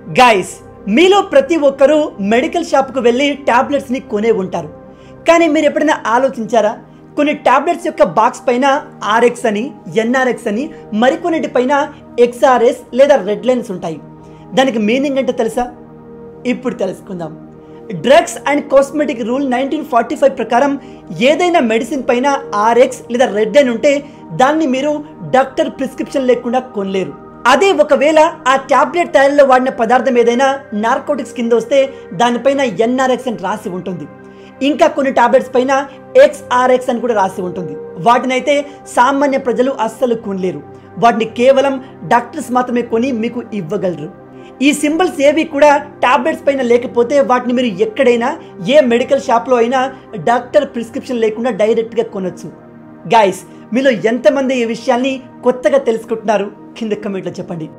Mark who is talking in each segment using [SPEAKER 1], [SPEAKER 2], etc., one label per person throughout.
[SPEAKER 1] guys మీలో ప్రతి ఒక్కరూ మెడికల్ షాప్కు వెళ్ళి టాబ్లెట్స్ని కొనే ఉంటారు కానీ మీరు ఎప్పుడైనా ఆలోచించారా కొన్ని టాబ్లెట్స్ యొక్క బాక్స్ పైన ఆర్ఎక్స్ అని ఎన్ఆర్ఎక్స్ అని మరికొన్నిటి పైన ఎక్స్ఆర్ఎస్ లేదా రెడ్ లైన్స్ ఉంటాయి దానికి మీనింగ్ అంటే తెలుసా ఇప్పుడు తెలుసుకుందాం drugs and cosmetic rule nineteen forty five ప్రకారం ఏదైనా మెడిసిన్ పైన ఆర్ఎక్స్ లేదా రెడ్ లైన్ ఉంటే దాన్ని మీరు డాక్టర్ ప్రిస్క్రిప్షన్ లేకుండా కొనలేరు అదే ఒకవేళ ఆ టాబ్లెట్ తయారీలో వాడిన పదార్థం ఏదైనా నార్కోటిక్స్ కింద వస్తే దానిపైన ఎన్ఆర్ఎక్స్ అని రాసి ఉంటుంది ఇంకా కొన్ని టాబ్లెట్స్ పైన ఎక్స్ఆర్ఎక్స్ అని కూడా రాసి ఉంటుంది వాటినైతే సామాన్య ప్రజలు అస్సలు కొనలేరు వాటిని కేవలం డాక్టర్స్ మాత్రమే కొని మీకు ఇవ్వగలరు ఈ సింబల్స్ ఏవి కూడా టాబ్లెట్స్ పైన లేకపోతే వాటిని మీరు ఎక్కడైనా ఏ మెడికల్ షాప్లో అయినా డాక్టర్ ప్రిస్క్రిప్షన్ లేకుండా డైరెక్ట్గా కొనొచ్చు గాయస్ మీలో ఎంతమంది ఈ విషయాన్ని కొత్తగా తెలుసుకుంటున్నారు కింద కమెంట్లో చెప్పండి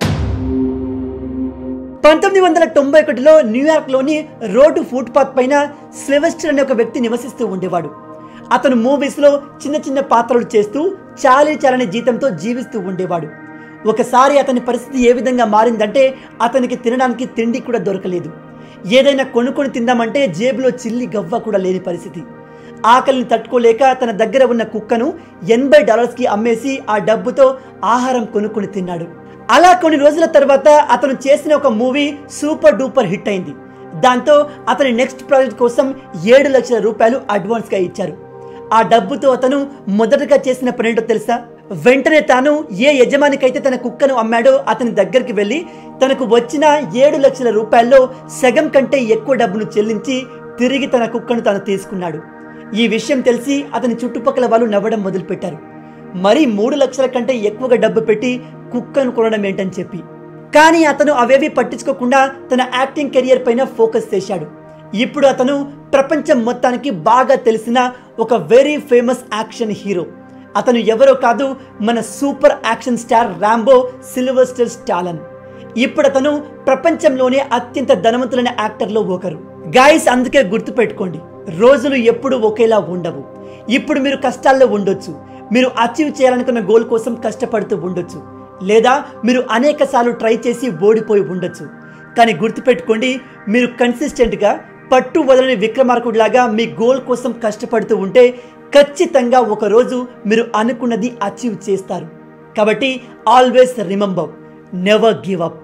[SPEAKER 1] పంతొమ్మిది వందల తొంభై ఒకటిలో న్యూయార్క్లోని రోడ్డు ఫుట్పాత్ పైన సిల్వెస్టర్ అనే ఒక వ్యక్తి నివసిస్తూ ఉండేవాడు అతను మూవీస్లో చిన్న చిన్న పాత్రలు చేస్తూ చాలీ చాలని జీతంతో జీవిస్తూ ఉండేవాడు ఒకసారి అతని పరిస్థితి ఏ విధంగా మారిందంటే అతనికి తినడానికి తిండి కూడా దొరకలేదు ఏదైనా కొనుక్కొని తిందామంటే జేబులో చిల్లి గవ్వ కూడా లేని పరిస్థితి ఆకలిని తట్టుకోలేక తన దగ్గర ఉన్న కుక్కను ఎనభై డాలర్స్కి అమ్మేసి ఆ డబ్బుతో ఆహారం కొనుక్కొని తిన్నాడు అలా కొన్ని రోజుల తర్వాత అతను చేసిన ఒక మూవీ సూపర్ డూపర్ హిట్ అయింది దాంతో అతని నెక్స్ట్ ప్రాజెక్ట్ కోసం ఏడు లక్షల రూపాయలు అడ్వాన్స్గా ఇచ్చారు ఆ డబ్బుతో అతను మొదటగా చేసిన పనేంటో తెలుసా వెంటనే తాను ఏ యజమానికైతే తన కుక్కను అమ్మాడో అతని దగ్గరికి వెళ్ళి తనకు వచ్చిన ఏడు లక్షల రూపాయల్లో సగం కంటే ఎక్కువ డబ్బును చెల్లించి తిరిగి తన కుక్కను తాను తీసుకున్నాడు ఈ విషయం తెలిసి అతని చుట్టుపక్కల వాళ్ళు నవ్వడం మొదలుపెట్టారు మరి మూడు లక్షల కంటే ఎక్కువగా డబ్బు పెట్టి కుక్కను కొనడం ఏంటని చెప్పి కానీ అతను అవేవి పట్టించుకోకుండా తన యాక్టింగ్ కెరియర్ పైన ఫోకస్ చేశాడు ఇప్పుడు అతను ప్రపంచం మొత్తానికి బాగా తెలిసిన ఒక వెరీ ఫేమస్ యాక్షన్ హీరో అతను ఎవరో కాదు మన super action star Rambo Sylvester Stallone ఇప్పుడు అతను ప్రపంచంలోనే అత్యంత ధనవంతులైన యాక్టర్లో ఒకరు గాయస్ అందుకే గుర్తుపెట్టుకోండి రోజులు ఎప్పుడు ఒకేలా ఉండవు ఇప్పుడు మీరు కష్టాల్లో ఉండొచ్చు మీరు అచీవ్ చేయాలనుకున్న గోల్ కోసం కష్టపడుతూ ఉండొచ్చు లేదా మీరు అనేక సార్లు ట్రై చేసి ఓడిపోయి ఉండొచ్చు కానీ గుర్తుపెట్టుకోండి మీరు కన్సిస్టెంట్గా పట్టు వదలని విక్రమార్కుడిలాగా మీ గోల్ కోసం కష్టపడుతూ ఉంటే ఖచ్చితంగా ఒకరోజు మీరు అనుకున్నది అచీవ్ చేస్తారు కాబట్టి always remember never give up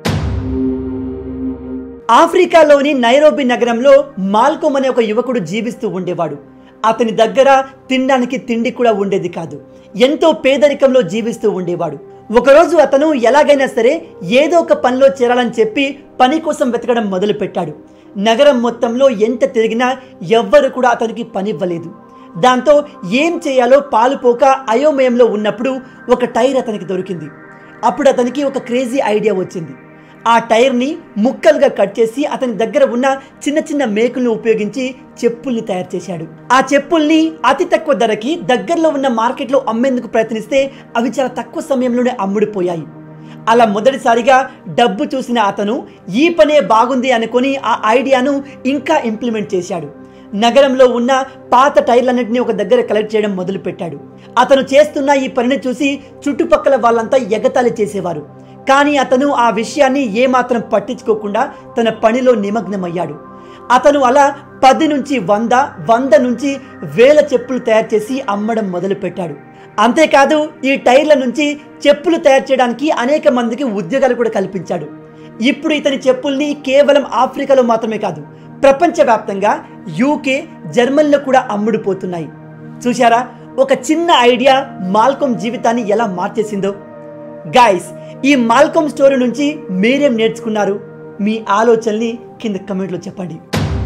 [SPEAKER 1] ఆఫ్రికాలోని నైరోబి నగరంలో మాల్కోమ్ అనే ఒక యువకుడు జీవిస్తూ ఉండేవాడు అతని దగ్గర తినడానికి తిండి కూడా ఉండేది కాదు ఎంతో పేదరికంలో జీవిస్తూ ఉండేవాడు ఒకరోజు అతను ఎలాగైనా సరే ఏదో ఒక పనిలో చేరాలని చెప్పి పని కోసం వెతకడం మొదలుపెట్టాడు నగరం మొత్తంలో ఎంత తిరిగినా ఎవ్వరు కూడా అతనికి పనివ్వలేదు దాంతో ఏం చేయాలో పాలుపోక అయోమయంలో ఉన్నప్పుడు ఒక టైర్ అతనికి దొరికింది అప్పుడు అతనికి ఒక క్రేజీ ఐడియా వచ్చింది ఆ టైర్ని ముక్కలుగా కట్ చేసి అతని దగ్గర ఉన్న చిన్న చిన్న మేకుల్ని ఉపయోగించి చెప్పుల్ని తయారు చేశాడు ఆ చెప్పుల్ని అతి తక్కువ ధరకి దగ్గరలో ఉన్న మార్కెట్లో అమ్మేందుకు ప్రయత్నిస్తే అవి చాలా తక్కువ సమయంలోనే అమ్ముడిపోయాయి అలా మొదటిసారిగా డబ్బు చూసిన అతను ఈ పనే బాగుంది అనుకొని ఆ ఐడియాను ఇంకా ఇంప్లిమెంట్ చేశాడు నగరంలో ఉన్న పాత టైర్లన్నింటినీ ఒక దగ్గర కలెక్ట్ చేయడం మొదలుపెట్టాడు అతను చేస్తున్న ఈ పనిని చూసి చుట్టుపక్కల వాళ్ళంతా ఎగతాళి చేసేవారు కానీ అతను ఆ విషయాన్ని ఏమాత్రం పట్టించుకోకుండా తన పనిలో నిమగ్నమయ్యాడు అతను అలా పది నుంచి వంద వంద నుంచి వేల చెప్పులు తయారు చేసి అమ్మడం మొదలుపెట్టాడు అంతేకాదు ఈ టైర్ల నుంచి చెప్పులు తయారు చేయడానికి అనేక మందికి ఉద్యోగాలు కూడా కల్పించాడు ఇప్పుడు ఇతని చెప్పుల్ని కేవలం ఆఫ్రికాలో మాత్రమే కాదు ప్రపంచవ్యాప్తంగా యూకే జర్మనీలో కూడా అమ్ముడుపోతున్నాయి చూశారా ఒక చిన్న ఐడియా మాల్కోమ్ జీవితాన్ని ఎలా మార్చేసిందో గాయస్ ఈ మాల్కోమ్ స్టోరీ నుంచి మీరేం నేర్చుకున్నారు మీ ఆలోచనల్ని కింద కమెంట్లో చెప్పండి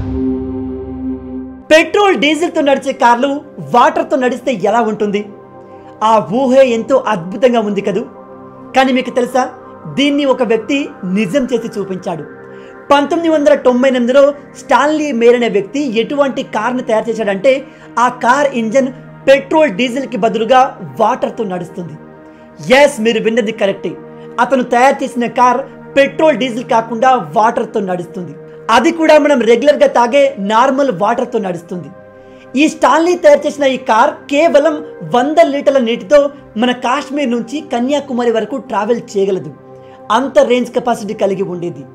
[SPEAKER 1] పెట్రోల్ డీజిల్తో నడిచే కార్లు వాటర్తో నడిస్తే ఎలా ఉంటుంది ఆ ఊహే ఎంతో అద్భుతంగా ఉంది కదూ కానీ మీకు తెలుసా దీన్ని ఒక వ్యక్తి నిజం చేసి చూపించాడు పంతొమ్మిది వందల తొంభై ఎనిమిదిలో స్టాన్లీ మేర్ అనే వ్యక్తి ఎటువంటి కార్ని తయారు చేశాడంటే ఆ కార్ ఇంజన్ పెట్రోల్ డీజిల్కి బదులుగా వాటర్తో నడుస్తుంది ఎస్ మీరు విన్నది కరెక్టే అతను తయారు చేసిన కార్ పెట్రోల్ డీజిల్ కాకుండా వాటర్తో నడుస్తుంది అది కూడా మనం రెగ్యులర్గా తాగే నార్మల్ వాటర్తో నడుస్తుంది ఈ స్టాన్లీ తయారు చేసిన ఈ కార్ కేవలం వంద లీటర్ల నీటితో మన కాశ్మీర్ నుంచి కన్యాకుమారి వరకు ట్రావెల్ చేయగలదు అంత రేంజ్ కెపాసిటీ కలిగి ఉండేది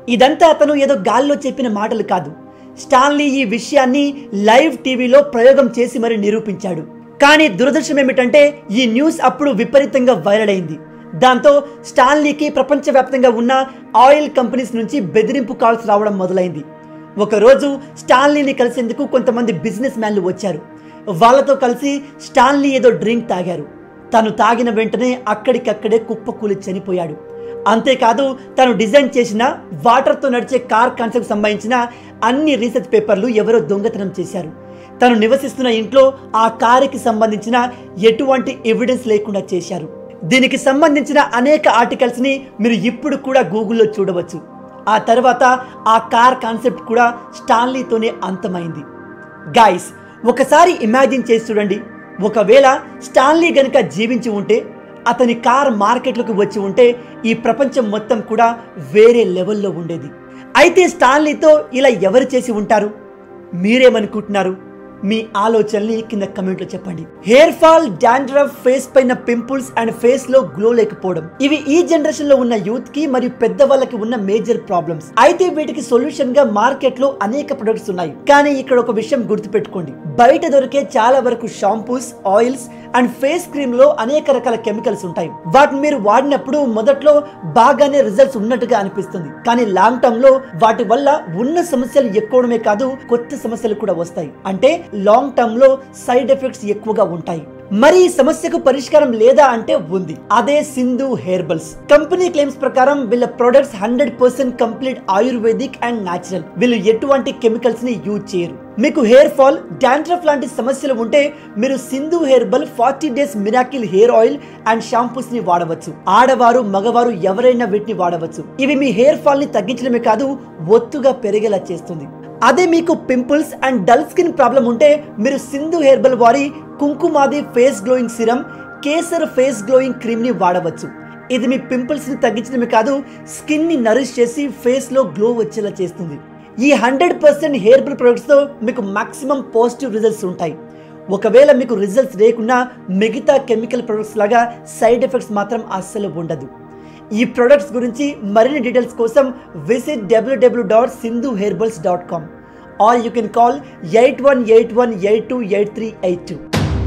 [SPEAKER 1] ఇదంతా అతను ఏదో గాల్లో చెప్పిన మాటలు కాదు స్టాన్లీ ఈ విషయాన్ని లైవ్ టీవీలో ప్రయోగం చేసి మరి నిరూపించాడు కానీ దురదృష్టం ఏమిటంటే ఈ న్యూస్ అప్పుడు విపరీతంగా వైరల్ అయింది దాంతో స్టాన్లీకి ప్రపంచవ్యాప్తంగా ఉన్న ఆయిల్ కంపెనీస్ నుంచి బెదిరింపు కాల్స్ రావడం మొదలైంది ఒకరోజు స్టాన్లీని కలిసేందుకు కొంతమంది బిజినెస్ మ్యాన్లు వచ్చారు వాళ్ళతో కలిసి స్టాన్లీ ఏదో డ్రింక్ తాగారు తను తాగిన వెంటనే అక్కడికక్కడే కుప్పకూలి చనిపోయాడు అంతేకాదు తను డిజైన్ చేసిన వాటర్తో నడిచే కార్ కాన్సెప్ట్ సంబంధించిన అన్ని రీసెర్చ్ పేపర్లు ఎవరో దొంగతనం చేశారు తను నివసిస్తున్న ఇంట్లో ఆ కారుకి సంబంధించిన ఎటువంటి ఎవిడెన్స్ లేకుండా చేశారు దీనికి సంబంధించిన అనేక ఆర్టికల్స్ని మీరు ఇప్పుడు కూడా గూగుల్లో చూడవచ్చు ఆ తర్వాత ఆ కార్ కాన్సెప్ట్ కూడా స్టాన్లీతోనే అంతమైంది గాయస్ ఒకసారి ఇమాజిన్ చేసి చూడండి ఒకవేళ స్టాన్లీ గనుక జీవించి ఉంటే అతని కార్ మార్కెట్లోకి వచ్చి ఉంటే ఈ ప్రపంచం మొత్తం కూడా వేరే లెవెల్లో ఉండేది అయితే స్టాన్లీతో ఇలా ఎవరు చేసి ఉంటారు మీరేమనుకుంటున్నారు మీ ఆలోచనల్ని కింద కమెంట్లో చెప్పండి హెయిర్ ఫాల్ డాండ్రఫ్ ఫేస్ పైన పింపుల్స్ అండ్ ఫేస్ లో గ్లో లేకపోవడం ఇవి ఈ జనరేషన్ లో ఉన్న యూత్ కి మరియు పెద్దవాళ్ళకి ఉన్న మేజర్ ప్రాబ్లమ్స్ అయితే వీటికి సొల్యూషన్ గా మార్కెట్ లో అనేక ప్రొడక్ట్స్ ఉన్నాయి కానీ ఇక్కడ ఒక విషయం గుర్తుపెట్టుకోండి బయట దొరికే చాలా వరకు shampoos oils and face cream లో అనేక రకాల కెమికల్స్ ఉంటాయి వాటిని మీరు వాడినప్పుడు మొదట్లో బాగానే రిజల్ట్స్ ఉన్నట్టుగా అనిపిస్తుంది కానీ లాంగ్ టర్మ్ లో వాటి వల్ల ఉన్న సమస్యలు ఎక్కువడమే కాదు కొత్త సమస్యలు కూడా వస్తాయి అంటే లాంగ్ టర్మ్ లో సైడ్ ఎఫెక్ట్స్ ఎక్కువగా ఉంటాయి మరి ఈ సమస్యకు పరిష్కారం లేదా అంటే ఉంది అదే సింధు హెయిర్బల్స్ కంపెనీ క్లెయిమ్స్ ప్రకారం వీళ్ళ products hundred percent complete ayurvedic and natural వీళ్ళు ఎటువంటి కెమికల్స్ ని యూజ్ చేయరు మీకు హెయిర్ ఫాల్ డాండ్రఫ్ లాంటి సమస్యలు ఉంటే మీరు Sindhu herbal forty days miracle hair oil and shampoos ని వాడవచ్చు ఆడవారు మగవారు ఎవరైనా వీటిని వాడవచ్చు ఇవి మీ హెయిర్ ఫాల్ ని తగ్గించడమే కాదు ఒత్తుగా పెరిగేలా చేస్తుంది అదే మీకు pimples and dull skin problem ఉంటే మీరు సింధు హెయిర్బల్ వారి Kumkumadi face glowing serum Kesar face glowing cream ని వాడవచ్చు ఇది మీ పింపుల్స్ ని తగ్గించడమే కాదు స్కిన్ ని నరిష్ చేసి ఫేస్ లో గ్లో వచ్చేలా చేస్తుంది ఈ హండ్రెడ్ పర్సెంట్ హెయిర్బల్ ప్రొడక్ట్స్ తో మీకు మాక్సిమం పాజిటివ్ రిజల్ట్స్ ఉంటాయి ఒకవేళ మీకు రిజల్ట్స్ లేకున్నా మిగతా కెమికల్ ప్రొడక్ట్స్ లాగా సైడ్ ఎఫెక్ట్స్ మాత్రం అస్సలు ఉండదు ఈ ప్రొడక్ట్స్ గురించి మరిన్ని డీటెయిల్స్ కోసం విజిట్ డబ్ల్యూడబ్ల్యూ dot Sindhu herbals dot com or you can call eight one eight one eight two eight three eight two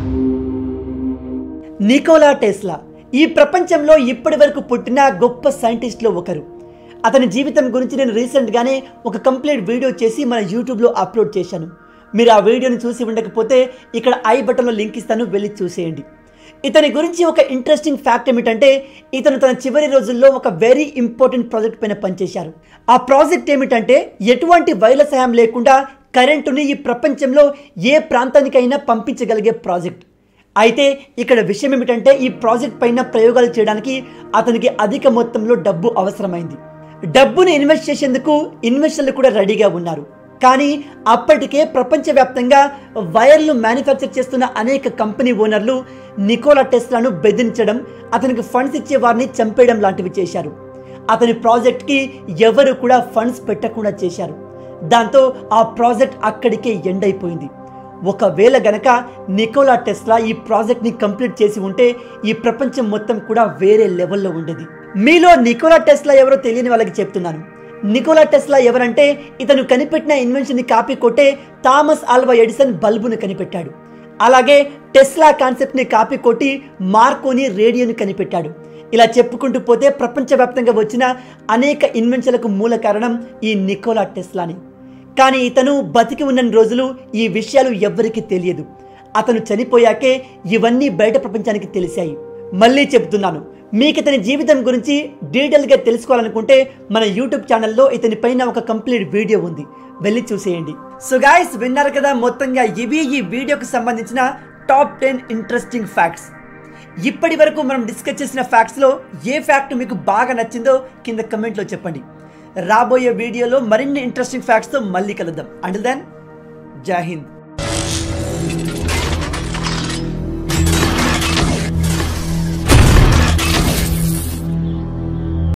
[SPEAKER 1] Nikola Tesla ఈ ప్రపంచంలో ఇప్పటి వరకు పుట్టిన గొప్ప సైంటిస్ట్లో ఒకరు అతని జీవితం గురించి నేను రీసెంట్గానే ఒక కంప్లీట్ వీడియో చేసి మన యూట్యూబ్లో అప్లోడ్ చేశాను మీరు ఆ వీడియోని చూసి ఉండకపోతే ఇక్కడ ఐ బటన్లో లింక్ ఇస్తాను వెళ్ళి చూసేయండి ఇతని గురించి ఒక ఇంట్రెస్టింగ్ ఫ్యాక్ట్ ఏమిటంటే ఇతను తన చివరి రోజుల్లో ఒక వెరీ ఇంపార్టెంట్ ప్రాజెక్ట్ పైన పనిచేశారు ఆ ప్రాజెక్ట్ ఏమిటంటే ఎటువంటి వైర్ల సహాయం లేకుండా కరెంటుని ఈ ప్రపంచంలో ఏ ప్రాంతానికైనా పంపించగలిగే ప్రాజెక్ట్ అయితే ఇక్కడ విషయం ఏమిటంటే ఈ ప్రాజెక్ట్ పైన ప్రయోగాలు చేయడానికి అతనికి అధిక మొత్తంలో డబ్బు అవసరమైంది డబ్బును ఇన్వెస్ట్ చేసేందుకు ఇన్వెస్టర్లు కూడా రెడీగా ఉన్నారు కానీ అప్పటికే ప్రపంచవ్యాప్తంగా వైర్లు మ్యానుఫ్యాక్చర్ చేస్తున్న అనేక కంపెనీ ఓనర్లు నికోలా టెస్లాను బెదిరించడం అతనికి ఫండ్స్ ఇచ్చే వారిని చంపేయడం లాంటివి చేశారు అతని ప్రాజెక్ట్కి ఎవరు కూడా ఫండ్స్ పెట్టకుండా చేశారు దాంతో ఆ ప్రాజెక్ట్ అక్కడికే ఎండ్ అయిపోయింది ఒకవేళ గనక నికోలా టెస్లా ఈ ప్రాజెక్ట్ని కంప్లీట్ చేసి ఉంటే ఈ ప్రపంచం మొత్తం కూడా వేరే లెవెల్లో ఉండేది మీలో నికోలా టెస్లా ఎవరో తెలియని వాళ్ళకి చెప్తున్నాను నికోలా టెస్లా ఎవరంటే ఇతను కనిపెట్టిన ఇన్వెన్షన్ని కాపీ కొట్టే థామస్ ఆల్వా ఎడిసన్ బల్బును కనిపెట్టాడు అలాగే టెస్లా కాన్సెప్ట్ని కాపీ కొట్టి మార్కోని రేడియోని కనిపెట్టాడు ఇలా చెప్పుకుంటూ పోతే ప్రపంచవ్యాప్తంగా వచ్చిన అనేక ఇన్వెన్షన్లకు మూల కారణం ఈ నికోలా టెస్లాని కానీ ఇతను బతికి ఉన్న రోజులు ఈ విషయాలు ఎవ్వరికీ తెలియదు అతను చనిపోయాకే ఇవన్నీ బయట ప్రపంచానికి తెలిసాయి మళ్ళీ చెప్తున్నాను మీకు ఇతని జీవితం గురించి డీటెయిల్గా తెలుసుకోవాలనుకుంటే మన యూట్యూబ్ ఛానల్లో ఇతని పైన ఒక కంప్లీట్ వీడియో ఉంది వెళ్ళి చూసేయండి సో గాయస్ విన్నారు కదా మొత్తంగా ఇవి ఈ వీడియోకి సంబంధించిన టాప్ టెన్ ఇంట్రెస్టింగ్ ఫ్యాక్ట్స్ ఇప్పటి వరకు మనం డిస్కస్ చేసిన ఫ్యాక్ట్స్లో ఏ ఫ్యాక్ట్ మీకు బాగా నచ్చిందో కింద కమెంట్లో చెప్పండి రాబోయే వీడియోలో మరిన్ని ఇంట్రెస్టింగ్ ఫ్యాక్ట్స్తో మళ్ళీ కలుద్దాం అండ్ దెన్ జై హింద్